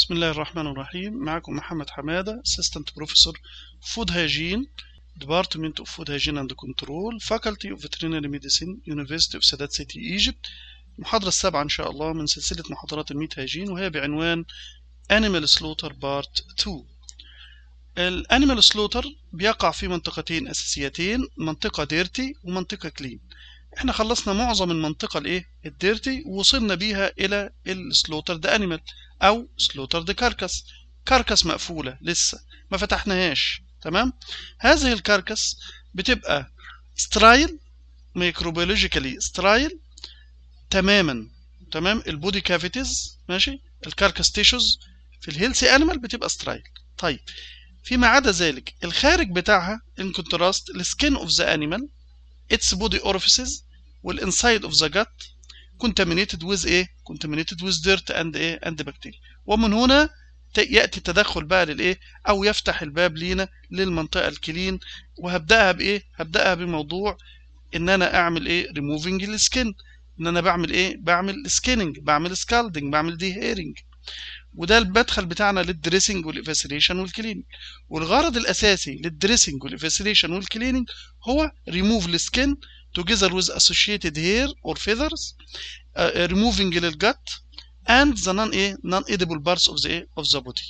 بسم الله الرحمن الرحيم معكم محمد حمادة Assistant Professor Food Hygiene Department of Food Hygiene and Control Faculty of Veterinary Medicine University of Sadat City Egypt المحاضرة السابعة إن شاء الله من سلسلة محاضرات الميت هايجين وهي بعنوان Animal Slaughter Part 2 الانيمال سلوتر بيقع في منطقتين اساسيتين منطقه ديرتي ومنطقه كلين احنا خلصنا معظم المنطقه الايه الديرتي ووصلنا بيها الى السلوتر ده انيمال او سلوتر ده كاركس كاركس مقفوله لسه ما فتحناهاش تمام هذه الكاركس بتبقى سترايل ميكروبيولوجيكالي سترايل تماما تمام البودي كافيتيز ماشي الكاركس تيشوز في الهيلثي انيمال بتبقى سترايل طيب فيما عدا ذلك الخارج بتاعها ان كونتراست السكين اوف ذا انيمال its body orifices والانسايد اوف ذا gut contaminated with ايه contaminated with dirt and ايه and bacteria ومن هنا ياتي التدخل بقى للايه او يفتح الباب لينا للمنطقه الكلين وهبداها بايه هبداها بموضوع ان انا اعمل ايه ريموفينج السكين ان انا بعمل ايه بعمل سكيننج بعمل سكالدنج بعمل دي هيرنج وده المدخل بتاعنا للدريسنج والإفاسيليشن والكليننج والغرض الأساسي للدريسنج والإفاسيليشن والكليننج هو remove السكين together with associated hair or feathers uh, removing للجت and the non ايه non edible parts of the ايه of the body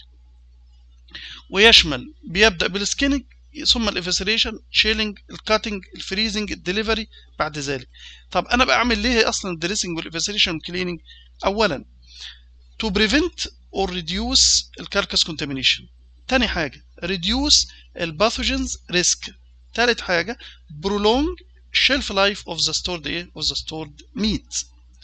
ويشمل بيبدأ بالسكيننج ثم الافاسيليشن شيلنج الكاتنج الفريزنج الدليفري بعد ذلك طب انا بعمل ليه اصلا الدريسنج والافاسيليشن والكليننج اولا to prevent or reduce الكاركس contamination تاني حاجة reduce الباثوجينز risk تالت حاجة prolong shelf life of the stored ايه of the stored meat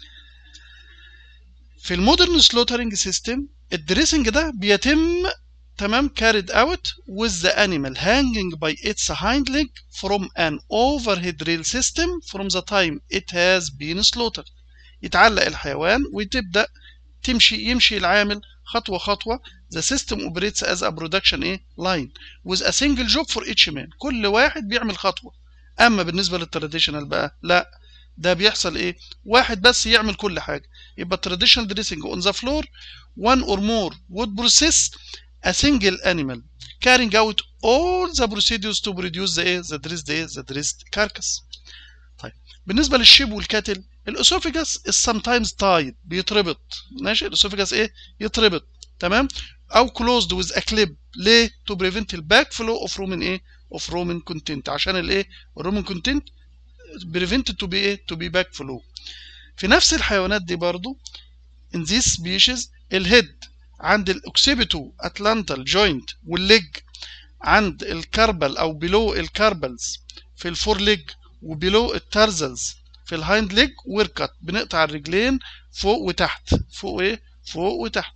في المودرن سلوترنج سيستم الدريسنج ده بيتم تمام carried out with the animal hanging by its hind leg from an overhead rail system from the time it has been slaughtered يتعلق الحيوان وتبدأ تمشي يمشي العامل خطوة خطوة the system operates as a production ايه line with a single job for each man كل واحد بيعمل خطوة أما بالنسبة للتراديشنال بقى لا ده بيحصل ايه واحد بس يعمل كل حاجة يبقى traditional dressing on the floor one or more would process a single animal carrying out all the procedures to produce the ايه the dressed ايه the dressed carcass طيب بالنسبة للشيب والكاتل الاسوفيجاس is sometimes tied بيتربط ماشي الاسوفيجاس ايه يتربط تمام او closed with a clip ليه to prevent الباك flow of rumen ايه of rumen content عشان الايه الرومن content prevented to be ايه to be back flow في نفس الحيوانات دي برضو in this species الهيد عند الاوكسيبيتو اتلانتال جوينت والليج عند الكربل او بلو الكربلز في الفور ليج وبلو الترزلز في الهايند ليج ويركت بنقطع الرجلين فوق وتحت فوق ايه فوق وتحت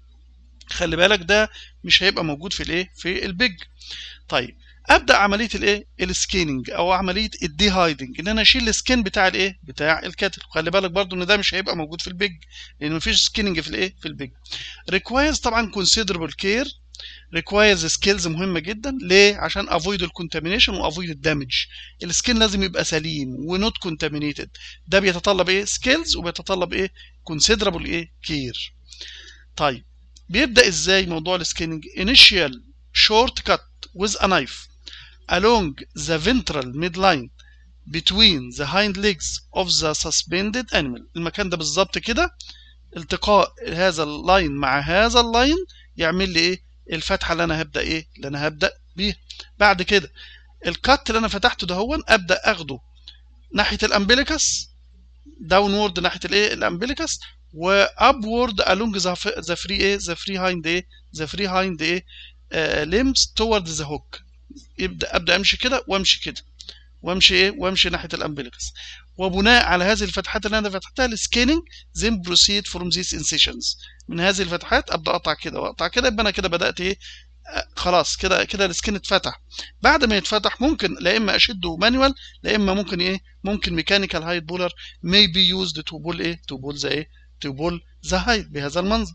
خلي بالك ده مش هيبقى موجود في الايه في البيج طيب ابدا عمليه الايه السكيننج او عمليه الديهايدنج ان انا اشيل السكين بتاع الايه بتاع الكتل خلي بالك برضو ان ده مش هيبقى موجود في البيج لان مفيش سكيننج في الايه في البيج ريكوايرز طبعا considerable كير ريكوايرز سكيلز مهمه جدا ليه عشان افويد الكونتامينيشن وافويد الدامج السكين لازم يبقى سليم ونوت كونتامينيتد ده بيتطلب ايه سكيلز وبيتطلب ايه considerable ايه كير طيب بيبدا ازاي موضوع السكيننج initial short cut with a knife along the ventral midline between the hind legs of the suspended animal المكان ده بالظبط كده التقاء هذا اللاين مع هذا اللاين يعمل لي ايه الفتحه اللي انا هبدا ايه اللي انا هبدا بيها بعد كده الكات اللي انا فتحته ده هو ابدا اخده ناحيه الامبليكس داونورد ناحيه الايه الامبليكس وابورد along the the free ايه the free hind ايه the free hind ايه limbs toward the hook يبدا ابدا امشي كده وامشي كده وامشي ايه وامشي ناحيه الامبليكس وبناء على هذه الفتحات اللي انا فتحتها السكيننج then proceed from these incisions من هذه الفتحات ابدا اقطع كده واقطع كده يبقى انا كده بدات ايه آه خلاص كده كده السكين اتفتح بعد ما يتفتح ممكن لا اما اشده مانوال لا اما ممكن ايه ممكن ميكانيكال هايد بولر may be used to pull ايه to pull the ايه to pull the hide بهذا المنظر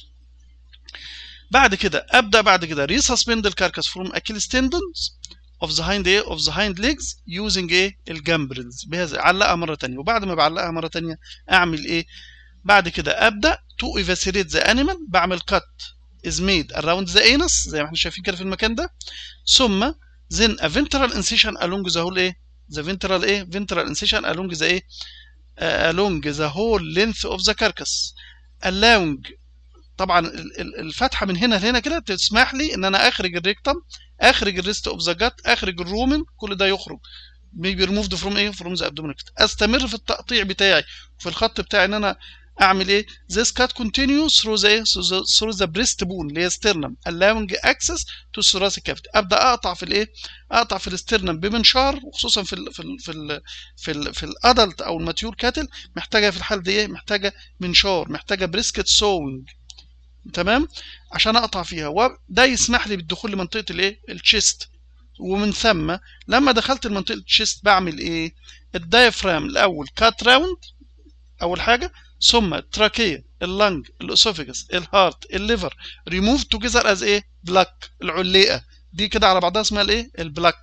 بعد كده ابدا بعد كده resuspend الكاركس from Achilles tendons of the hind ايه of the hind legs using ايه الجامبرلز بهذا علقها مره تانية وبعد ما بعلقها مره تانية اعمل ايه بعد كده ابدا to eviscerate the animal بعمل cut is made around the anus زي ما احنا شايفين كده في المكان ده ثم then a ventral incision along the whole ايه the ventral ايه ventral incision along the ايه uh, along the whole length of the carcass allowing طبعا الفتحه من هنا لهنا كده تسمح لي ان انا اخرج الريكتم اخرج الريست اوف ذا جات اخرج الرومن كل ده يخرج maybe removed from ايه from the abdominal استمر في التقطيع بتاعي في الخط بتاعي ان انا اعمل ايه this cut continues through the through the, through the breastbone اللي هي sternum allowing access to thoracic cavity ابدا اقطع في الايه اقطع في الاسترنم بمنشار وخصوصا في ال في ال في ال في ال في الادلت او الماتيور كاتل محتاجه في الحاله دي ايه محتاجه منشار محتاجه بريسكت سوينج تمام عشان اقطع فيها وده يسمح لي بالدخول لمنطقه الايه الشيست ومن ثم لما دخلت المنطقه الشيست بعمل ايه الدايفرام الاول كات راوند اول حاجه ثم التراكيه اللنج الاسوفيجس الهارت الليفر ريموف توجذر از ايه بلاك العليقه دي كده على بعضها اسمها الايه البلاك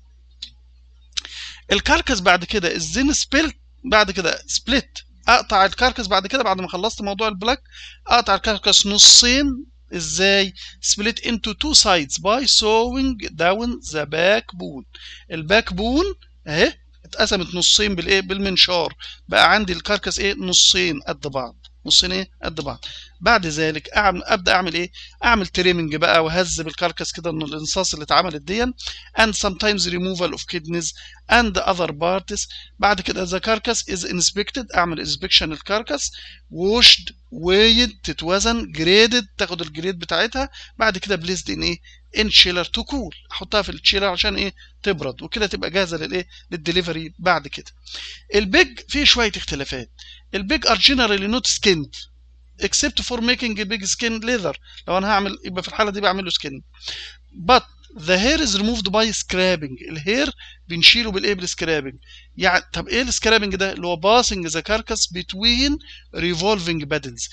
الكركس بعد كده الزين سبيلت بعد كده سبليت اقطع الكركس بعد كده بعد ما خلصت موضوع البلاك اقطع الكركس نصين ازاي split into two sides by sewing down the backbone الباك بون اهي اتقسمت نصين بالايه بالمنشار بقى عندي الكركس ايه نصين قد بعض نصين ايه قد بعض بعد ذلك اعمل ابدا اعمل ايه اعمل تريمنج بقى وهذب الكركس كده من الانصاص اللي اتعملت دي and sometimes removal of kidneys and other parts بعد كده the carcass is inspected اعمل inspection الكركس washed weighed تتوزن graded تاخد الجريد بتاعتها بعد كده placed in ايه ان شيلر تو كول احطها في الشيلر عشان ايه تبرد وكده تبقى جاهزه للايه للدليفري بعد كده البيج فيه شويه اختلافات البيج ار جنرالي نوت سكيند except for making a big skin leather لو انا هعمل يبقى في الحاله دي بعمل له سكين but the hair is removed by scrapping الهير بنشيله بالايه بالسكرابنج يعني طب ايه السكرابنج ده اللي هو passing the carcass between revolving paddles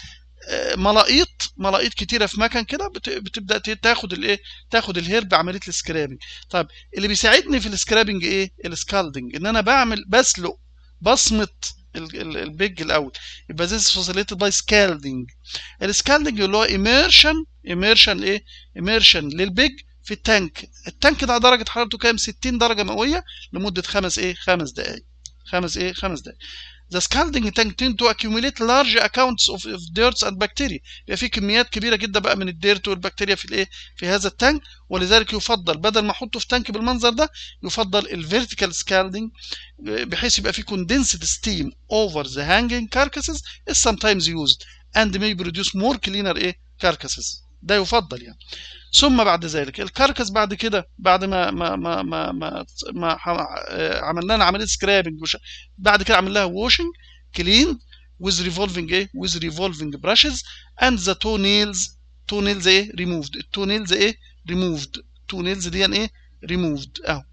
ملاقيط ملاقيط كتيره في مكان كده بتبدا تاخد الايه تاخد الهير بعمليه السكرابنج طيب اللي بيساعدني في السكرابنج ايه السكالدنج ان انا بعمل بسلق بصمت البيج الاول يبقى this is facilitated by scalding السكالدنج اللي هو immersion immersion ايه immersion للبيج في التانك التانك ده درجه حرارته كام 60 درجه مئويه لمده خمس ايه خمس دقائق خمس ايه خمس دقائق The scalding tank tend to accumulate large accounts of, of dirt and bacteria يبقى في كميات كبيره جدا بقى من الديرت والبكتيريا في الايه في هذا التانك ولذلك يفضل بدل ما احطه في تانك بالمنظر ده يفضل الفيرتيكال سكالدنج بحيث يبقى في condensed steam over the hanging carcasses is sometimes used and may produce more cleaner ايه carcasses ده يفضل يعني ثم بعد ذلك الكركس بعد كده بعد ما ما ما ما ما, ما عملنا لها عمليه سكرابنج بعد كده عملنا لها واشنج كلين with revolving ايه with revolving brushes and the toenails toenails ايه removed التونيلز ايه removed toenails دي ايه removed اهو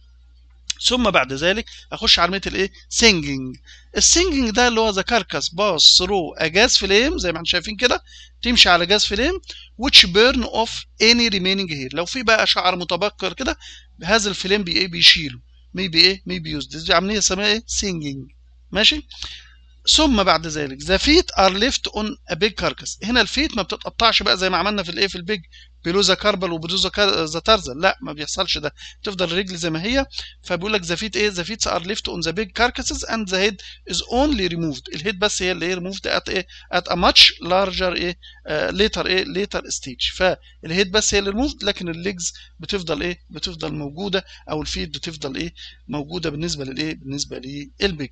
ثم بعد ذلك اخش على عمليه الايه سينجينج السينجينج ده اللي هو ذا كاركاس باس ثرو اجاز فليم زي ما احنا شايفين كده تمشي على جاز فليم which burn off any remaining hair لو في بقى شعر متبقر كده هذا الفليم بي ايه بيشيله ميبي ايه ميبي يوز دي عمليه اسمها ايه سينجينج ماشي ثم بعد ذلك ذا فيت ار ليفت اون ا بيج كاركاس هنا الفيت ما بتتقطعش بقى زي ما عملنا في الايه في البيج بلو ذا كاربل وبلو ذا تارزل لا ما بيحصلش ده تفضل الرجل زي ما هي فبيقول لك ذا فيت ايه ذا فيتس ار ليفت اون ذا بيج كاركاسز اند ذا هيد از اونلي ريموفد الهيد بس هي اللي هي ريموفد ات ايه ات ا ماتش لارجر ايه ليتر ايه ليتر ستيج فالهيد بس هي اللي ريموفد لكن الليجز بتفضل ايه بتفضل موجوده او الفيت بتفضل ايه موجوده بالنسبه للايه بالنسبه للبيج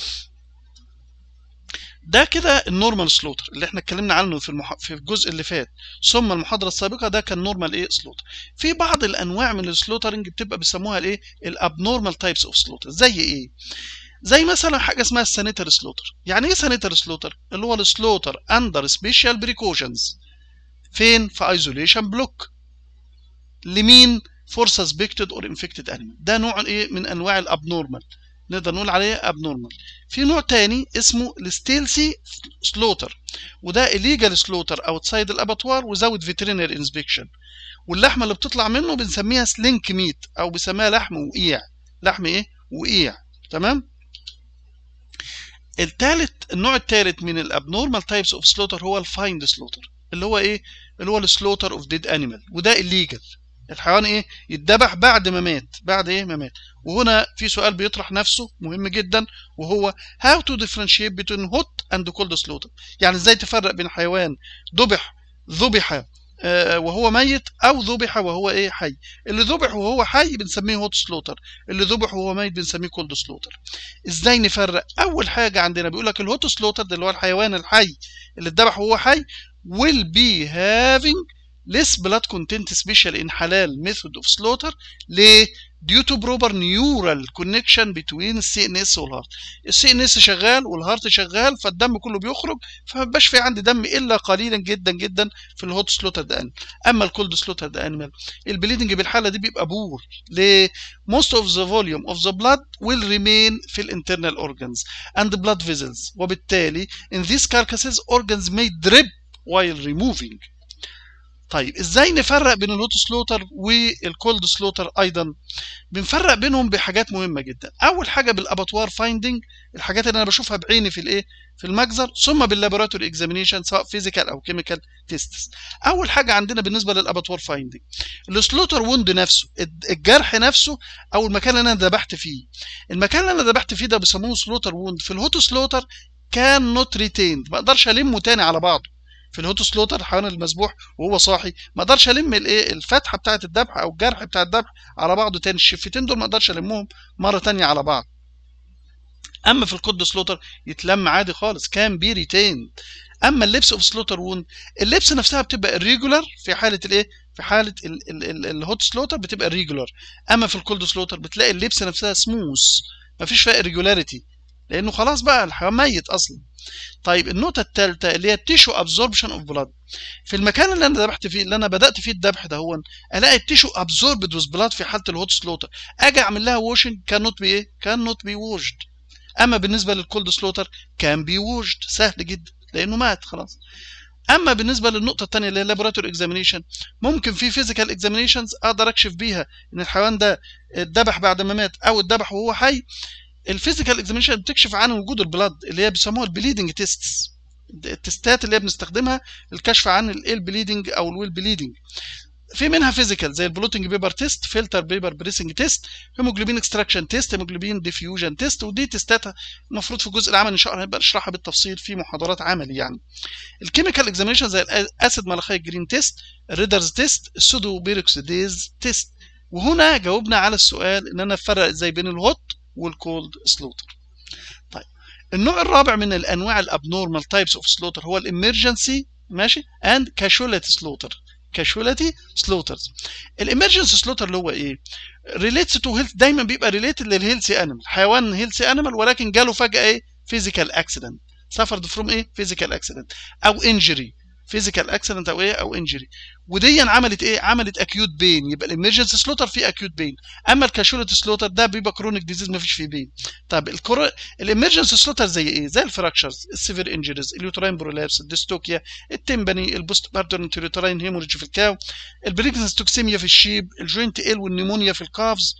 ده كده النورمال سلوتر اللي احنا اتكلمنا عنه في المح... في الجزء اللي فات ثم المحاضره السابقه ده كان نورمال ايه سلوتر في بعض الانواع من السلوترنج بتبقى بيسموها الايه الابنورمال تايبس اوف سلوتر زي ايه زي مثلا حاجه اسمها السانيتر سلوتر يعني ايه سانيتر سلوتر اللي هو السلوتر اندر سبيشال بريكوشنز فين في ايزوليشن بلوك لمين فور سسبكتد اور انفكتد انيمال ده نوع ايه من انواع الابنورمال نقدر نقول عليه ابنورمال في نوع تاني اسمه الستيلسي سلوتر وده الليجال سلوتر اوتسايد الاباتوار وزود فيترينري انسبكشن واللحمه اللي بتطلع منه بنسميها سلينك ميت او بنسميها لحم وقيع لحم ايه وقيع تمام الثالث النوع الثالث من الابنورمال تايبس اوف سلوتر هو الفايند سلوتر اللي هو ايه اللي هو السلوتر اوف ديد انيمال وده الليجل الحيوان ايه يتذبح بعد ما مات بعد ايه ما مات وهنا في سؤال بيطرح نفسه مهم جدا وهو how to differentiate between hot and cold slaughter يعني ازاي تفرق بين حيوان ذبح ذبح آه، وهو ميت او ذبح وهو ايه حي اللي ذبح وهو حي بنسميه هوت سلوتر اللي ذبح وهو ميت بنسميه كولد سلوتر ازاي نفرق اول حاجه عندنا بيقول لك الهوت سلوتر ده اللي هو الحيوان الحي اللي اتذبح وهو حي will be having less blood content especially in halal method of slaughter ليه due to proper neural connection between CNS والهارت السي ان اس شغال والهارت شغال فالدم كله بيخرج فما بيبقاش في عندي دم الا قليلا جدا جدا في الهوت سلوتر ده انيمال اما الكولد سلوتر ده انيمال البليدنج بالحاله دي بيبقى بور ليه most of the volume of the blood will remain في الانترنال organs and blood vessels وبالتالي in these carcasses organs may drip while removing طيب ازاي نفرق بين الهوت سلوتر والكولد سلوتر ايضا بنفرق بينهم بحاجات مهمه جدا اول حاجه بالاباتوار فايندنج الحاجات اللي انا بشوفها بعيني في الايه في المجزر ثم باللابوراتوري اكزامينيشن سواء فيزيكال او كيميكال تيستس اول حاجه عندنا بالنسبه للاباتوار فايندنج السلوتر ووند نفسه الجرح نفسه او المكان اللي انا ذبحت فيه المكان اللي انا ذبحت فيه ده بيسموه سلوتر ووند في الهوت سلوتر كان نوت ريتيند ما اقدرش المه تاني على بعضه في الهوت سلوتر الحيوان المذبوح وهو صاحي ما اقدرش الم الايه الفتحه بتاعه الذبح او الجرح بتاع الذبح على بعضه تاني الشفتين دول ما اقدرش المهم مره تانية على بعض اما في الكود سلوتر يتلم عادي خالص كان بي ريتيند اما اللبس اوف سلوتر ووند اللبس نفسها بتبقى الريجولار في حاله الايه في حاله الهوت سلوتر بتبقى الريجولار اما في الكولد سلوتر بتلاقي اللبس نفسها سموث مفيش فيها ريجولاريتي لانه خلاص بقى الحيوان ميت اصلا طيب النقطه الثالثه اللي هي التيشو ابزوربشن اوف بلاد في المكان اللي انا ذبحت فيه اللي انا بدات فيه الذبح ده هو الاقي التيشو ابزوربد وذ بلاد في حاله الهوت سلوتر اجي اعمل لها ووشنج كان نوت بي ايه كان نوت بي ووشد اما بالنسبه للكولد سلوتر كان بي ووشد سهل جدا لانه مات خلاص اما بالنسبه للنقطه الثانيه اللي هي لابوراتوري اكزامينيشن ممكن في فيزيكال اكزامينيشنز اقدر اكشف بيها ان الحيوان ده اتذبح بعد ما مات او اتذبح وهو حي الفيزيكال اكزامينشن بتكشف عن وجود البلاد اللي هي بيسموها البليدنج تيستس التستات اللي هي بنستخدمها للكشف عن الايه البليدنج او الويل بليدنج في منها فيزيكال زي البلوتنج بيبر تيست فلتر بيبر بريسنج تيست هيموجلوبين اكستراكشن تيست هيموجلوبين ديفيوجن تيست ودي تيستات المفروض في الجزء العملي ان شاء الله هنبقى نشرحها بالتفصيل في محاضرات عملي يعني الكيميكال اكزامينشن زي الاسيد ملخيه جرين تيست الريدرز تيست السودو بيروكسيديز تيست وهنا جاوبنا على السؤال ان انا افرق ازاي بين الهوت والكولد سلوتر طيب النوع الرابع من الانواع الابنورمال تايبس اوف سلوتر هو الامرجنسي ماشي اند كاشولتي سلوتر كاشولتي سلوترز الامرجنسي سلوتر اللي هو ايه ريليتس تو هيلث دايما بيبقى ريليتد للهيلثي انيمال حيوان هيلثي انيمال ولكن جاله فجاه ايه فيزيكال اكسيدنت سفرد فروم ايه فيزيكال اكسيدنت او انجري فيزيكال اكسيدنت او ايه او انجري ودي عملت ايه عملت اكيوت بين يبقى الامرجنسي سلوتر فيه اكيوت بين اما الكاشولتي سلوتر ده بيبقى كرونيك ديزيز ما فيش فيه بين طب الكرو... الامرجنسي سلوتر زي ايه زي الفراكشرز السيفير انجريز اليوتراين برولابس الديستوكيا التمباني البوست باردون تيريتوراين هيموريج في الكاو البريكنس توكسيميا في الشيب الجوينت ال والنيمونيا في الكافز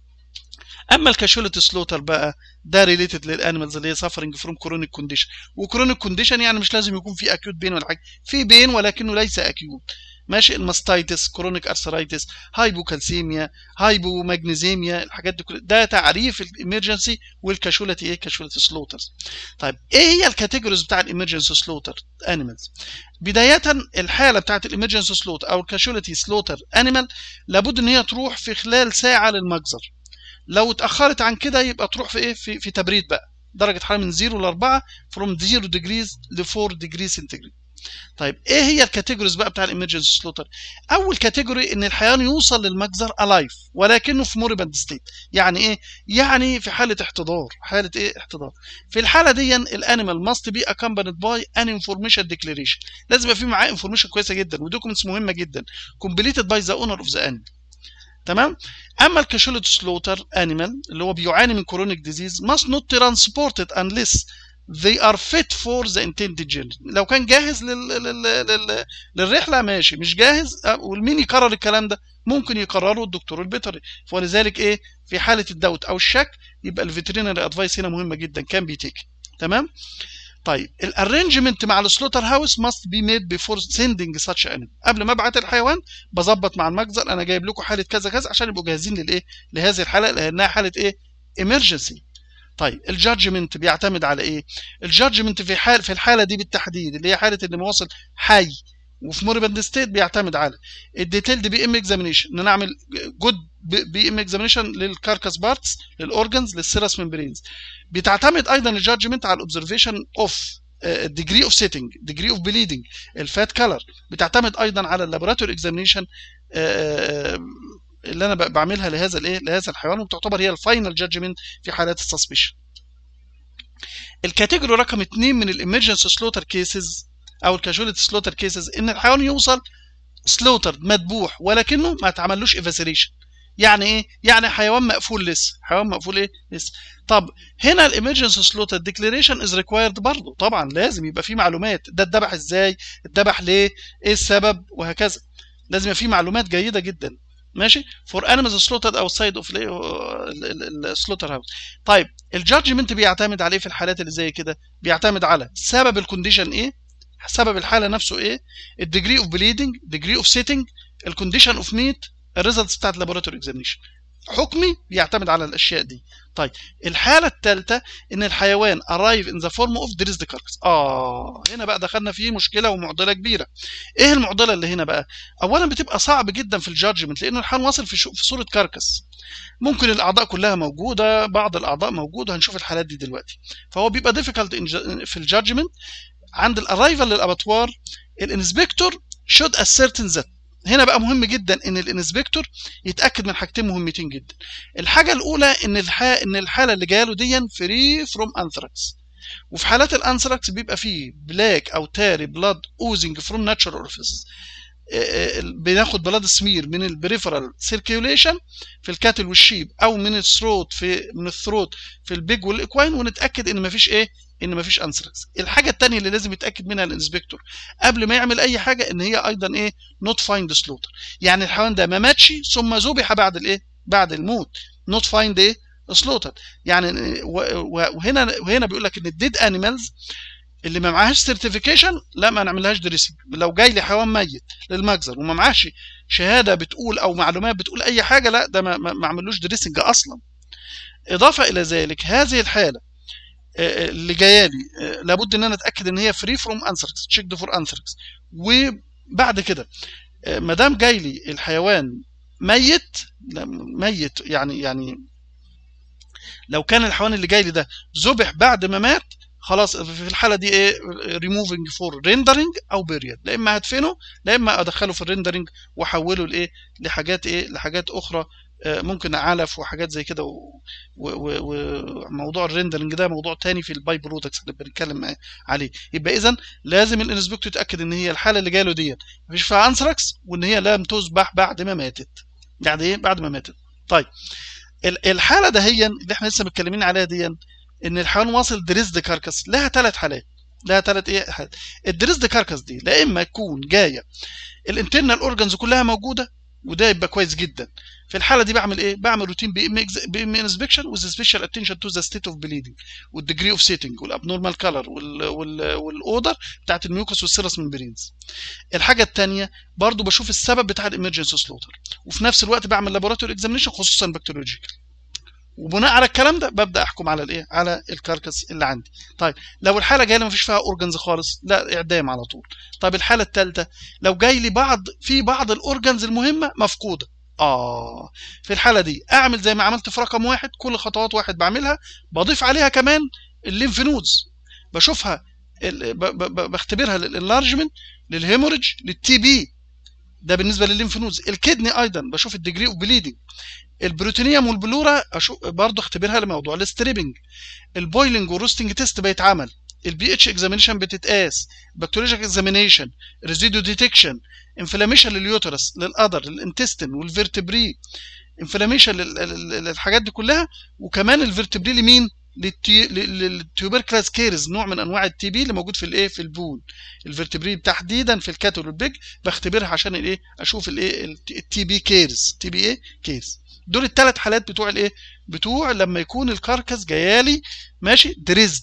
اما الكاشولتي سلوتر بقى ده ريليتد للانيمالز اللي هي سافرنج فروم كرونيك كونديشن وكرونيك كونديشن يعني مش لازم يكون في اكيوت بين ولا حاجه في بين ولكنه ليس اكيوت ماشي الماستايتس كرونيك ارثرايتس هايبوكالسيميا هايبو ماجنيزيميا الحاجات دي كلها ده تعريف الامرجنسي والكاشولتي ايه كاشولتي سلوترز طيب ايه هي الكاتيجوريز بتاع الامرجنسي سلوتر انيمالز بدايه الحاله بتاعت الامرجنسي سلوت او الكاشولتي سلوتر انيمال لابد ان هي تروح في خلال ساعه للمجزر لو اتاخرت عن كده يبقى تروح في ايه في, في تبريد بقى درجه حراره من 0 ل 4 from 0 degrees ل 4 degrees centigrade طيب ايه هي الكاتيجوريز بقى بتاع الامرجنسي سلوتر اول كاتيجوري ان الحيوان يوصل للمجزر الايف ولكنه في موربند ستيت يعني ايه يعني في حاله احتضار حاله ايه احتضار في الحاله دي الانيمال ماست بي accompanied باي ان انفورميشن ديكلاريشن لازم يبقى في معاه انفورميشن كويسه جدا ودوكيومنتس مهمه جدا completed باي ذا اونر اوف ذا انيمال تمام اما الكاشولت سلوتر انيمال اللي هو بيعاني من كرونيك ديزيز must not transported unless they are fit for the intended journey لو كان جاهز لل... لل... لل... للرحله ماشي مش جاهز والمين يقرر الكلام ده ممكن يقرره الدكتور البيطري ولذلك ايه في حاله الدوت او الشك يبقى الفيترينري ادفايس هنا مهمه جدا كان بيتيك تمام طيب الارينجمنت مع السلوتر هاوس ماست بي ميد بيفور سيندنج ساتش انيمال قبل ما ابعت الحيوان بظبط مع المجزر انا جايب لكم حاله كذا كذا عشان يبقوا جاهزين للايه لهذه الحاله لانها حاله ايه ايمرجنسي طيب الجادجمنت بيعتمد على ايه الجادجمنت في حال في الحاله دي بالتحديد اللي هي حاله ان مواصل حي وفي موربند ستيت بيعتمد على الديتيلد بي ام اكزامينيشن ان انا اعمل جود بي ام اكزامينيشن للكاركاس بارتس للاورجنز للسيرس ممبرينز بتعتمد ايضا الجادجمنت على الاوبزرفيشن اوف degree اوف سيتنج degree اوف بليدنج الفات كلر بتعتمد ايضا على اللابوراتوري اكزامينيشن اللي انا بعملها لهذا الايه لهذا الحيوان وتعتبر هي الفاينل جادجمنت في حالات السسبشن الكاتيجوري رقم 2 من الامرجنسي سلوتر كيسز او الكاجواليتي سلوتر كيسز ان الحيوان يوصل سلوتر مذبوح ولكنه ما اتعملوش ايفاسيريشن يعني ايه يعني حيوان مقفول لسه حيوان مقفول ايه لسه طب هنا الامرجنسي سلوتر ديكلاريشن از ريكوايرد برضه طبعا لازم يبقى في معلومات ده اتذبح ازاي اتذبح ليه ايه السبب وهكذا لازم يبقى في معلومات جيده جدا ماشي فور انيمالز سلوتد اوتسايد اوف السلوتر هاوس طيب الجادجمنت بيعتمد عليه في الحالات اللي زي كده بيعتمد على سبب الكونديشن ايه سبب الحاله نفسه ايه الديجري اوف بليدنج ديجري اوف سيتنج الكونديشن اوف ميت الريزلتس بتاعت لابوراتوري اكزامينشن حكمي بيعتمد على الاشياء دي طيب الحاله الثالثه ان الحيوان ارايف ان ذا فورم اوف دريزد كاركس اه هنا بقى دخلنا في مشكله ومعضله كبيره ايه المعضله اللي هنا بقى اولا بتبقى صعب جدا في الجادجمنت لان الحيوان واصل في, في صوره كاركس ممكن الاعضاء كلها موجوده بعض الاعضاء موجوده هنشوف الحالات دي دلوقتي فهو بيبقى ديفيكالت في الجادجمنت عند الارايفل للاباتوار الانسبكتور شود اسيرتن ذات هنا بقى مهم جدا ان الانسبكتور يتاكد من حاجتين مهمتين جدا الحاجه الاولى ان الحا... ان الحاله اللي جايه له دي فري فروم انثراكس وفي حالات الانثراكس بيبقى فيه بلاك او تاري بلاد اوزنج فروم ناتشرال اورفيس بناخد بلاد سمير من البريفرال سيركيوليشن في الكاتل والشيب او من الثروت في من الثروت في البيج والاكواين ونتاكد ان مفيش ايه ان مفيش انثراكس الحاجه الثانيه اللي لازم يتاكد منها الانسبكتور قبل ما يعمل اي حاجه ان هي ايضا ايه نوت فايند سلوتر يعني الحيوان ده ما ماتش ثم ذبح بعد الايه بعد الموت نوت فايند ايه سلوتر يعني وهنا وهنا بيقول لك ان الديد انيمالز اللي ما معهاش سيرتيفيكيشن لا ما نعملهاش دريسنج لو جاي لي حيوان ميت للمجزر وما معهاش شهاده بتقول او معلومات بتقول اي حاجه لا ده ما, ما عملوش دريسنج اصلا اضافه الى ذلك هذه الحاله اللي جايه لي لابد ان انا اتاكد ان هي فري فروم انثراكس تشيكد فور انثراكس وبعد كده ما دام جاي لي الحيوان ميت ميت يعني يعني لو كان الحيوان اللي جاي لي ده ذبح بعد ما مات خلاص في الحاله دي ايه ريموفنج فور ريندرنج او بيريد لا اما هدفنه لا اما ادخله في الريندرنج واحوله لايه لحاجات ايه لحاجات اخرى ممكن علف وحاجات زي كده وموضوع الريندرنج ده موضوع تاني في الباي برودكتس اللي بنتكلم عليه يبقى اذا لازم الانسبكتور يتاكد ان هي الحاله اللي جاله ديت مفيش فيها انثراكس وان هي لم تذبح بعد ما ماتت بعد ايه بعد ما ماتت طيب الحاله دهيا اللي احنا لسه متكلمين عليها دي ان الحيوان واصل دريزد كاركس لها ثلاث حالات لها ثلاث ايه حالات الدريزد كاركس دي لا اما تكون جايه الانترنال اورجنز كلها موجوده وده يبقى كويس جدا في الحاله دي بعمل ايه بعمل روتين بي ام بي ام انسبكشن وذ سبيشال اتنشن تو ذا ستيت اوف بليدنج والديجري اوف سيتنج والابنورمال كلر والاودر بتاعت الميوكس والسيرس ممبرينز الحاجه الثانيه برضو بشوف السبب بتاع الامرجنسي سلوتر وفي نفس الوقت بعمل لابوراتوري اكزامينشن خصوصا بكتيريولوجيكال وبناء على الكلام ده ببدا احكم على الايه على الكاركس اللي عندي طيب لو الحاله جايه لي ما فيش فيها اورجنز خالص لا اعدام على طول طيب الحاله الثالثه لو جاي لي بعض في بعض الاورجنز المهمه مفقوده اه في الحاله دي اعمل زي ما عملت في رقم واحد كل خطوات واحد بعملها بضيف عليها كمان الليمف نودز بشوفها بختبرها للانلارجمنت للهيموريج للتي بي ده بالنسبه للليمف نودز الكدني ايضا بشوف الديجري اوف بليدنج البروتينيوم والبلورا اشوف برضه اختبرها لموضوع الستريبنج البويلنج والروستنج تيست بيتعمل البي اتش اكزامينشن بتتقاس بكتيريولوجيك اكزامينشن ريزيدو ديتكشن انفلاميشن لليوترس للقدر للانتستين والفيرتبري انفلاميشن للحاجات دي كلها وكمان الفيرتبري لمين للتيوبركلاس كيرز نوع من انواع التي بي اللي موجود في الايه في البول الفيرتبري تحديدا في الكاتل والبيج بختبرها عشان الايه اشوف الايه التي بي كيرز تي بي ايه كيرز دول الثلاث حالات بتوع الايه بتوع لما يكون الكاركس جايالي ماشي دريزد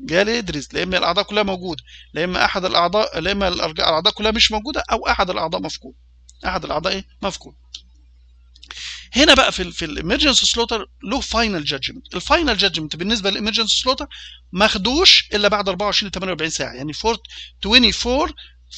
جالي دريز لا اما الاعضاء كلها موجوده لا اما احد الاعضاء لا اما الاعضاء كلها مش موجوده او احد الاعضاء مفقود احد الاعضاء ايه مفقود هنا بقى في ال في الامرجنسي سلوتر له فاينل جادجمنت الفاينل جادجمنت بالنسبه للامرجنسي سلوتر ما خدوش الا بعد 24 ل 48 ساعه يعني 24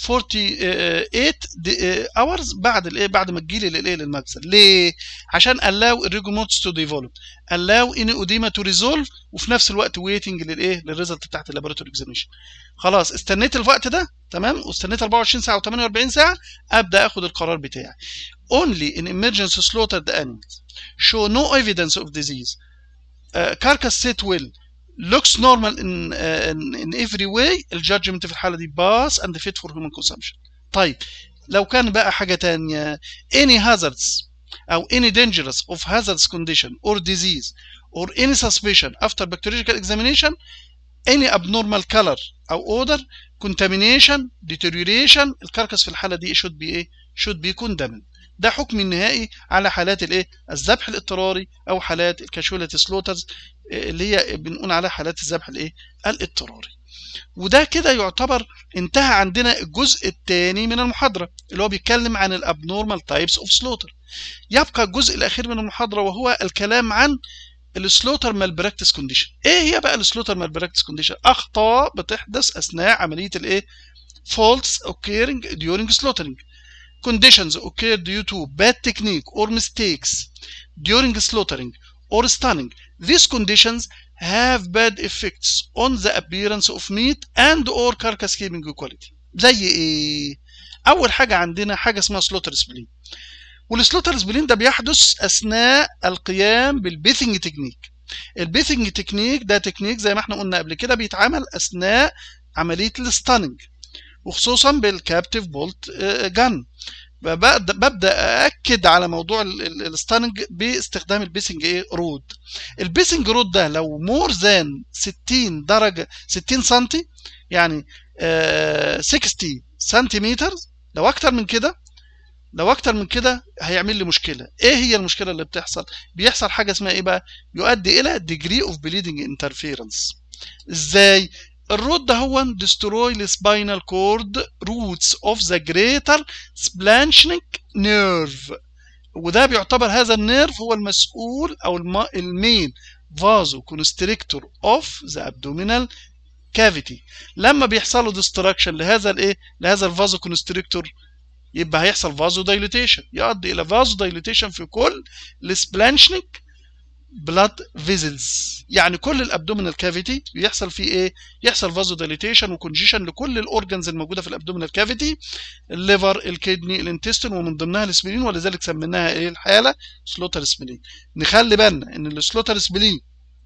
48 اورز بعد الايه بعد ما تجيلي للايه للمخزن ليه عشان allow الريجوموتس تو ديفلوب allow ان اوديما تو ريزولف وفي نفس الوقت ويتنج للايه للريزلت بتاعت اللابوراتوري اكزامينشن خلاص استنيت الوقت ده تمام واستنيت 24 ساعه و48 ساعه ابدا اخد القرار بتاعي only in emergency slaughtered animals show no evidence of disease uh, carcass sit well looks normal in, uh, in, in every way الجادجمنت في الحاله دي باس and fit for human consumption طيب لو كان بقى حاجه تانية any hazards او any dangerous of hazardous condition or disease or any suspicion after bacteriological examination any abnormal color او odor contamination deterioration الكركس في الحاله دي should be ايه should be condemned ده حكم النهائي على حالات الايه الذبح الاضطراري او حالات الكاشولاتي سلوترز اللي هي بنقول عليها حالات الذبح الايه الاضطراري وده كده يعتبر انتهى عندنا الجزء الثاني من المحاضره اللي هو بيتكلم عن الابنورمال تايبس اوف سلوتر يبقى الجزء الاخير من المحاضره وهو الكلام عن السلوتر مال براكتس كونديشن ايه هي بقى السلوتر مال براكتس كونديشن اخطاء بتحدث اثناء عمليه الايه faults occurring during slaughtering conditions occur due to bad technique or mistakes during slaughtering or stunning. These conditions have bad effects on the appearance of meat and or carcass keeping quality. زي ايه؟ أول حاجة عندنا حاجة اسمها سلوتر سبلين. والسلوتر سبلين ده بيحدث أثناء القيام بالبيثنج تكنيك. البيثنج تكنيك ده تكنيك زي ما احنا قلنا قبل كده بيتعمل أثناء عملية الستاننج. وخصوصا بالكابتيف بولت جان ببدا اكد على موضوع الستاننج باستخدام البيسنج ايه رود البيسنج رود ده لو مور ذان 60 درجه 60 سم يعني آه 60 سنتيمتر لو اكتر من كده لو اكتر من كده هيعمل لي مشكله ايه هي المشكله اللي بتحصل بيحصل حاجه اسمها ايه بقى يؤدي الى degree of bleeding interference ازاي الرود ده هو destroy the spinal cord roots of the greater splanchnic nerve وده بيعتبر هذا النيرف هو المسؤول او المين فازو كونستريكتور اوف ذا abdominal cavity لما بيحصل له ديستراكشن لهذا الايه لهذا الفازو كونستريكتور يبقى هيحصل فازو دايليتيشن يؤدي الى فازو دايليتيشن في كل السبلانشنيك بلاد فيزلز يعني كل الابدومينال كافيتي بيحصل فيه ايه يحصل فازو دايليتيشن وكونجيشن لكل الاورجنز الموجوده في الابدومينال كافيتي الليفر الكدني الانتستين ومن ضمنها السبلين ولذلك سميناها ايه الحاله سلوتر سبلين نخلي بالنا ان السلوتر سبلين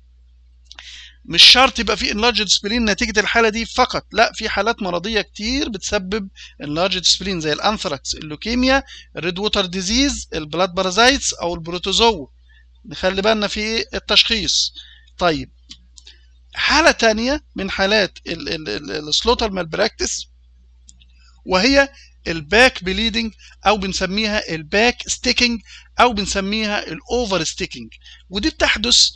مش شرط يبقى في انلارجد سبلين نتيجه الحاله دي فقط لا في حالات مرضيه كتير بتسبب انلارجد سبلين زي الانثراكس اللوكيميا الريد ووتر ديزيز البلاد بارازايتس او البروتوزوا نخلي بالنا في التشخيص طيب حالة تانية من حالات السلوتر مال براكتس وهي الباك بليدنج او بنسميها الباك ستيكينج او بنسميها الاوفر ستيكينج ودي بتحدث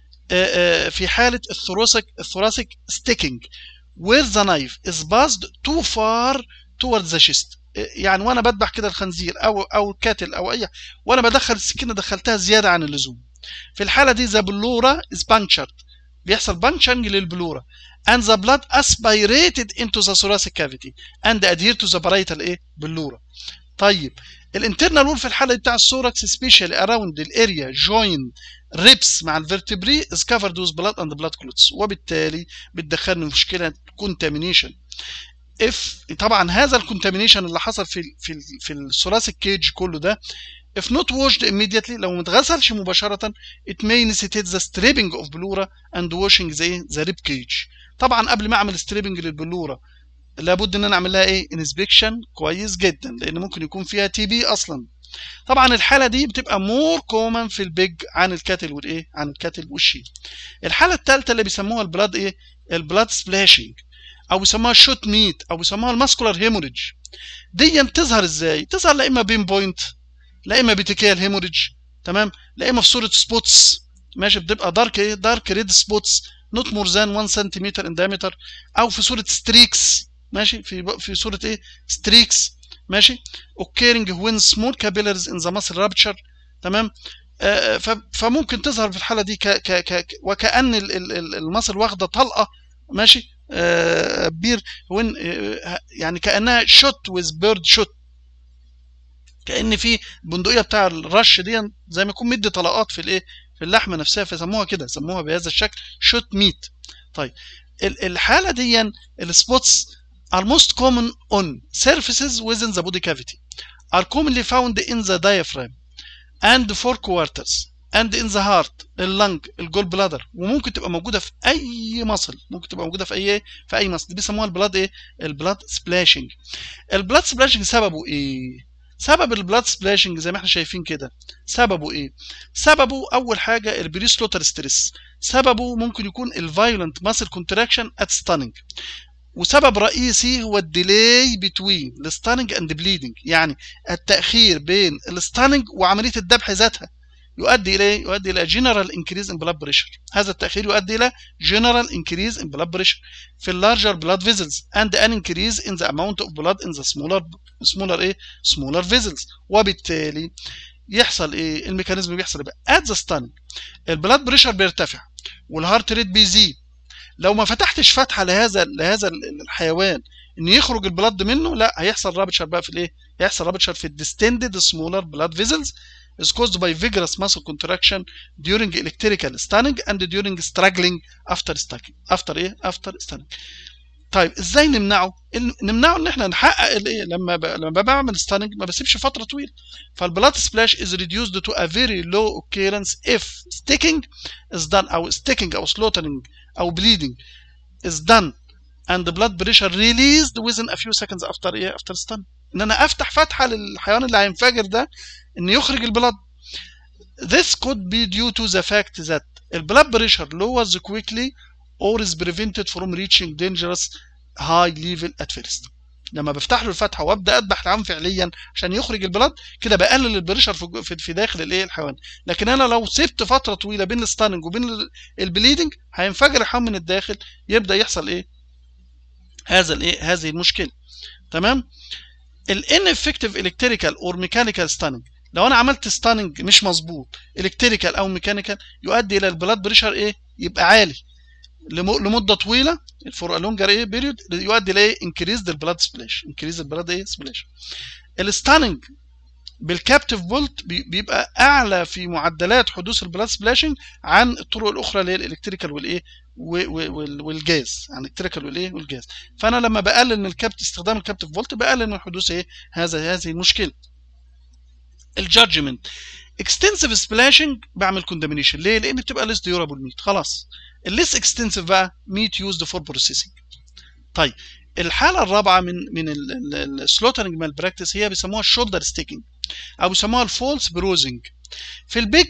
في حالة الثوراسيك الثوراسيك ستيكينج where the knife is passed too far towards the chest يعني وانا بذبح كده الخنزير او او الكاتل او اي وانا بدخل السكينه دخلتها زياده عن اللزوم في الحاله دي ذا بلورا is punctured بيحصل بانشنج للبلورا and the blood aspirated into the thoracic cavity and adhere to the parietal ايه بلورا طيب الانترنال وول في الحاله بتاع الثوركس سبيشال اراوند الاريا جوين ريبس مع الفرتبري is covered with blood and blood clots وبالتالي بتدخلني مشكله contamination اف طبعا هذا الكونتامينيشن اللي حصل في في في الثوراسيك كيج كله ده if not washed immediately لو ما اتغسلش مباشرة it may necessitate the stripping of بلورا and washing the, the rib cage طبعا قبل ما اعمل ستريبنج للبلورة لابد ان انا اعمل لها ايه انسبكشن كويس جدا لان ممكن يكون فيها تي بي اصلا طبعا الحاله دي بتبقى مور كومن في البيج عن الكاتل والايه عن الكاتل والشيء الحاله الثالثه اللي بيسموها البلاد ايه البلاد سبلاشنج او بيسموها الشوت ميت او بيسموها الماسكولار هيموريدج دي تظهر ازاي تظهر لا اما بين بوينت لا اما بيتيكيال هيموريدج تمام لا اما في صوره سبوتس ماشي بتبقى دارك ايه دارك ريد سبوتس not more than 1 centimeter in diameter او في صوره ستريكس ماشي في في صوره ايه ستريكس ماشي occurring when small capillaries in the muscle rupture تمام آه، ف- فممكن تظهر في الحاله دي ك ك ك وكان ال- ال- ال- المصل واخده طلقه ماشي آه، بير وين آه، يعني كانها شوت ويز بيرد شوت كان في البندقيه بتاع الرش دي زي ما يكون مدي طلقات في الايه في اللحمه نفسها فسموها كده سموها بهذا الشكل شوت ميت طيب ال- الحاله دي السبوتس are most common on surfaces within the body cavity are commonly found in the diaphragm and four quarters and in the heart اللنج الجول بلادر وممكن تبقى موجوده في اي مصل ممكن تبقى موجوده في اي في اي مصل دي بيسموها البلاد ايه البلاد سبلاشنج البلاد سبلاشنج سببه ايه سبب البلاد سبلاشنج زي ما احنا شايفين كده سببه ايه سببه اول حاجه البريسلوتر ستريس سببه ممكن يكون الفايولنت ماسل كونتراكشن ات ستاننج وسبب رئيسي هو الديلي بتوين الستاننج اند بليدنج يعني التاخير بين الستاننج وعمليه الذبح ذاتها يؤدي الى إيه؟ يؤدي الى جنرال انكريز ان بلاد بريشر هذا التاخير يؤدي الى جنرال انكريز ان بلاد بريشر في اللارجر بلاد فيزلز اند ان انكريز ان ذا اماونت اوف بلاد ان ذا سمولر سمولر ايه سمولر فيزلز وبالتالي يحصل ايه الميكانيزم بيحصل ايه بقى ات ذا ستاننج البلاد بريشر بيرتفع والهارت ريت بيزيد لو ما فتحتش فتحه لهذا لهذا الحيوان ان يخرج البلد منه لا هيحصل رابتشر بقى في الايه هيحصل رابتشر في الديستندد سمولر بلاد فيزلز is caused by vigorous muscle contraction during electrical stunning and during struggling after stunning after ايه after stunning طيب ازاي نمنعه إن- نمنعه ان احنا نحقق الايه لما ب... لما بعمل ستاننج ما بسيبش فتره طويله فالبلاد سبلاش is reduced to a very low occurrence if sticking is done او sticking او slaughtering او bleeding is done and the blood pressure released within a few seconds after ايه after stun ان انا افتح فتحه للحيوان اللي هينفجر ده ان يخرج البلد this could be due to the fact that the blood pressure lowers quickly or is prevented from reaching dangerous high level at first لما بفتح له الفتحه وابدا اذبح الحيوان فعليا عشان يخرج البلد كده بقلل البريشر في في- في داخل الايه الحيوان لكن انا لو سبت فتره طويله بين الستاننج وبين ال- البليدنج هينفجر الحيوان من الداخل يبدا يحصل ايه هذا الايه هذه المشكله تمام الانفكتيف الكتريكال اور ميكانيكال ستاننج لو انا عملت ستاننج مش مظبوط الكتريكال او ميكانيكال يؤدي الى البلاد بريشر ايه يبقى عالي لم- لمده طويله فور لونجر ايه بيريود يؤدي الى انكريز البلاد سبلاش انكريز البلاد ايه سبلاش الستاننج بالكابتيف فولت بيبقى اعلى في معدلات حدوث البلاد سبلاشنج عن الطرق الاخرى اللي هي الالكتريكال والايه و- و- وال- والجاز عن الالكتريكال والايه والجاز فانا لما بقلل من الكابت استخدام الكابتيف فولت بقلل من حدوث ايه هذا هذه المشكله الجادجمنت اكستنسيف سبلاشنج بعمل كوندامينيشن ليه لان بتبقى ليس ديورابل ميت خلاص الليس اكستنسيف بقى ميت يوزد فور بروسيسنج طيب الحاله الرابعه من من السلوترنج مال براكتس هي بيسموها الشولدر ستيكينج او بيسموها الفولس بروزنج في البيج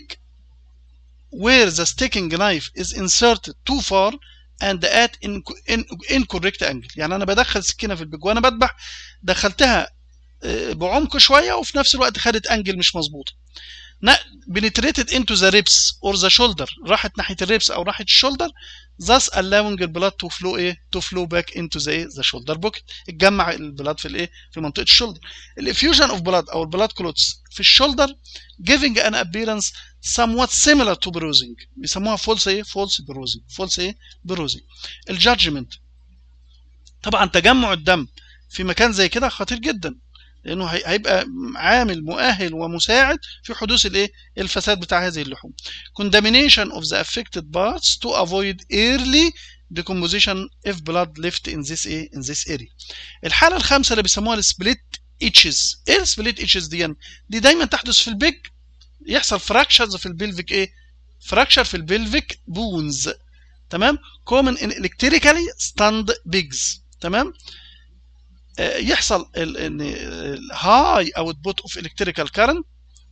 where the sticking knife is inserted too far and at in- in- incorrect angle يعني انا بدخل سكينه في البيج وانا بذبح دخلتها آه، بعمق شويه وفي نفس الوقت خدت انجل مش مظبوطه penetrated into the ribs or the shoulder راحت ناحيه الريبس او ناحيه الشولدر thus allowing the blood to flow ايه to flow back into the ايه the shoulder pocket اتجمع البلاد في الايه في منطقه الشولدر الافيوجن اوف بلاد او البلاد كلوتس في الشولدر giving an appearance somewhat similar to bruising بيسموها false ايه false bruising false ايه bruising الجادجمنت طبعا تجمع الدم في مكان زي كده خطير جدا لانه هي- هيبقى عامل مؤهل ومساعد في حدوث الايه الفساد بتاع هذه اللحوم contamination of the affected parts to avoid early decomposition if blood left in this ايه in this area الحاله الخامسه اللي بيسموها السبليت اتشز ايه السبليت اتشز دي دي دايما تحدث في البيج يحصل فراكشرز في البلفيك ايه فراكشر في البلفيك بونز تمام common in electrically stunned pigs تمام آه، يحصل ان هاي اوتبوت اوف الكتريكال كارنت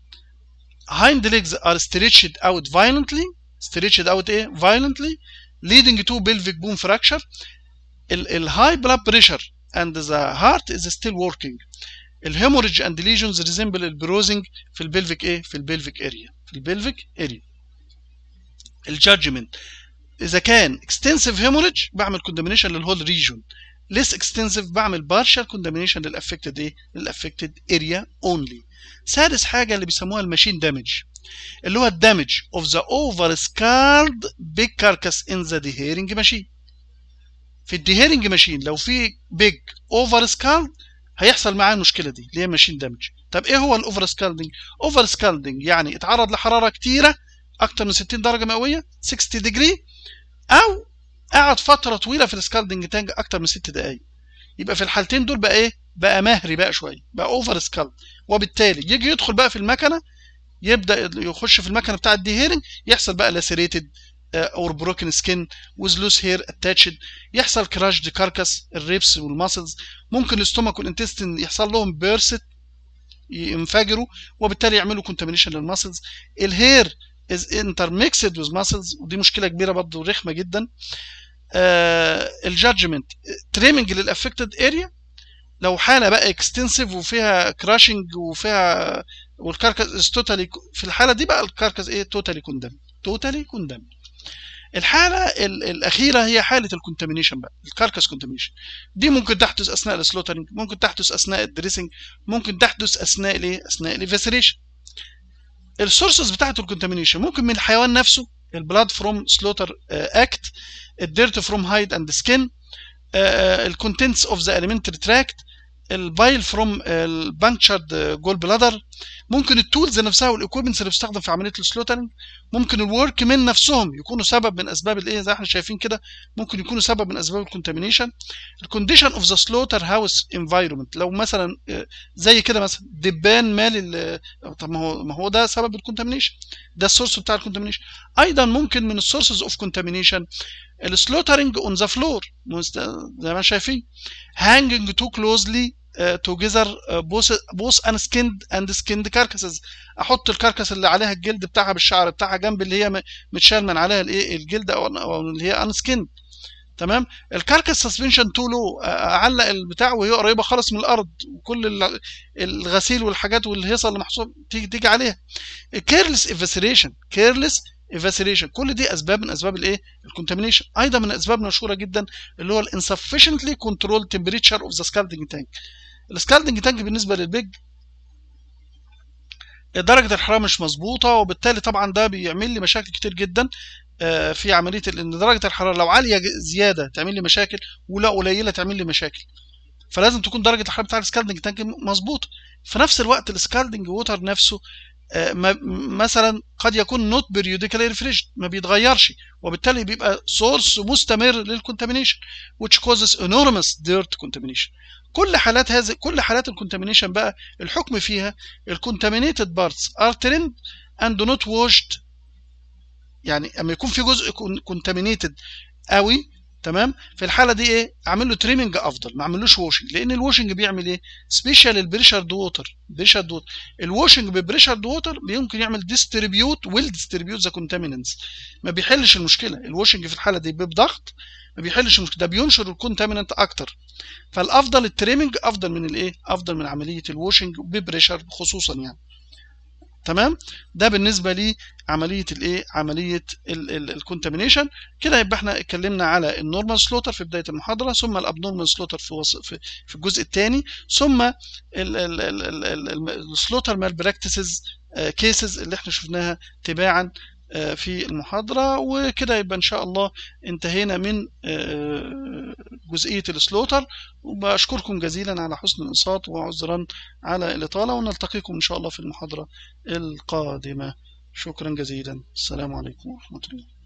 hind legs are stretched out violently stretched out ايه violently leading to pelvic bone fracture ال high blood pressure and the heart is still working الهيموريج and lesions resemble البروزنج في البلفيك ايه في البلفيك اريا في البلفيك اريا الجادجمنت اذا كان اكستنسيف هيموريدج بعمل كوندمينيشن للهول ريجون ليس اكستنسيف بعمل بارشال كوندمينيشن للافكتد ايه للافكتد اريا اونلي سادس حاجه اللي بيسموها الماشين دامج اللي هو الدامج اوف ذا اوفر سكارد بيج كاركاس ان ذا ديهيرنج ماشين في الديهيرنج ماشين لو في بيج اوفر سكارد هيحصل معاه المشكله دي اللي هي ماشين دامج طب ايه هو الاوفر سكالدنج اوفر سكالدنج يعني اتعرض لحراره كتيره اكتر من 60 درجه مئويه 60 ديجري او قعد فتره طويله في السكالدنج تانج اكتر من 6 دقائق يبقى في الحالتين دول بقى ايه بقى مهري بقى شويه بقى اوفر سكالد وبالتالي يجي يدخل بقى في المكنه يبدا يخش في المكنه بتاعه الديهيرنج يحصل بقى لاسيريتد اور بروكن سكين ويز لوس هير اتاتشد يحصل كراش دي كاركاس الريبس والماسلز ممكن الاستومك والانتستين يحصل لهم بيرست ينفجروا وبالتالي يعملوا كونتامينيشن للماسلز الهير از انترميكسد ويز ماسلز ودي مشكله كبيره برضه رخمه جدا آه الجادجمنت تريمنج للافكتد اريا لو حاله بقى اكستنسيف وفيها كراشنج وفيها والكاركاس توتالي في الحاله دي بقى الكاركاس ايه توتالي كوندم توتالي كوندم الحاله الاخيره هي حاله الكونتامينيشن بقى الكاركاس كونتامينيشن دي ممكن تحدث اثناء السلوترنج ممكن تحدث اثناء الدريسنج ممكن تحدث اثناء الايه اثناء الفيسريشن السورسز بتاعت الكونتامينيشن ممكن من الحيوان نفسه البلاد فروم سلوتر اكت الديرت فروم هايد اند سكين الكونتنتس اوف ذا اليمنتري تراكت البايل فروم البانشرد جول بلادر ممكن التولز نفسها والاكويبمنتس اللي بتستخدم في عمليه السلوترنج ممكن الورك من نفسهم يكونوا سبب من اسباب الايه زي احنا شايفين كده ممكن يكونوا سبب من اسباب الكونتامينيشن الكونديشن اوف ذا سلوتر هاوس انفايرمنت لو مثلا زي كده مثلا دبان مال طب ما هو ما هو ده سبب الكونتامينيشن ده السورس بتاع الكونتامينيشن ايضا ممكن من السورسز اوف كونتامينيشن السلوترنج اون ذا فلور زي ما شايفين هانجنج تو كلوزلي توجذر بوس بوس ان سكيند اند سكيند كاركاسز احط الكاركاس اللي عليها الجلد بتاعها بالشعر بتاعها جنب اللي هي متشال من عليها الايه الجلد او اللي هي ان سكيند تمام الكاركاس سسبنشن تو لو اعلق البتاع وهي قريبه خالص من الارض وكل الغسيل والحاجات والهيصه اللي محصول تيجي تيجي عليها كيرلس ايفاسيريشن كيرلس ايفاسيريشن كل دي اسباب من اسباب الايه الكونتامينيشن ايضا من اسباب مشهوره جدا اللي هو الانسفشنتلي كنترول تمبريتشر اوف ذا سكالدنج تانك السكالدنج تانك بالنسبه للبيج درجه الحراره مش مظبوطه وبالتالي طبعا ده بيعمل لي مشاكل كتير جدا في عمليه لان درجه الحراره لو عاليه زياده تعمل لي مشاكل ولو قليله تعمل لي مشاكل فلازم تكون درجه الحراره بتاع السكالدنج تانك مظبوطه في نفس الوقت السكالدنج ووتر نفسه مثلا قد يكون نوت بيريوديكالي ريفريشد ما بيتغيرش وبالتالي بيبقى سورس مستمر للكونتامينيشن which causes enormous dirt contamination كل حالات هذه كل حالات الكونتامينيشن بقى الحكم فيها الكونتامينيتد بارتس ار ترند اند نوت واشد يعني اما يكون في جزء كونتامينيتد قوي تمام في الحاله دي ايه اعمل له تريمنج افضل ما اعملوش واشنج لان الواشنج بيعمل ايه سبيشال البريشر ووتر بريشر ووتر الواشنج ببريشر ووتر ممكن يعمل ديستريبيوت ويل ديستريبيوت ذا كونتاميننتس ما بيحلش المشكله الواشنج في الحاله دي بضغط ما بيحلش المشكله ده بينشر الكونتاميننت اكتر فالافضل التريمنج افضل من الايه افضل من عمليه الواشنج ببريشر خصوصا يعني تمام ده بالنسبه لي عمليه الايه عمليه الكونتامينيشن كده يبقى احنا اتكلمنا على النورمال سلوتر في بدايه المحاضره ثم الابنورمال سلوتر في وص... في, في الجزء الثاني ثم السلوتر مال براكتسز كيسز اللي احنا شفناها تباعا في المحاضرة وكده يبقى إن شاء الله انتهينا من جزئية السلوتر وبشكركم جزيلا على حسن الإنصات وعذرا على الإطالة ونلتقيكم إن شاء الله في المحاضرة القادمة شكرا جزيلا السلام عليكم ورحمة الله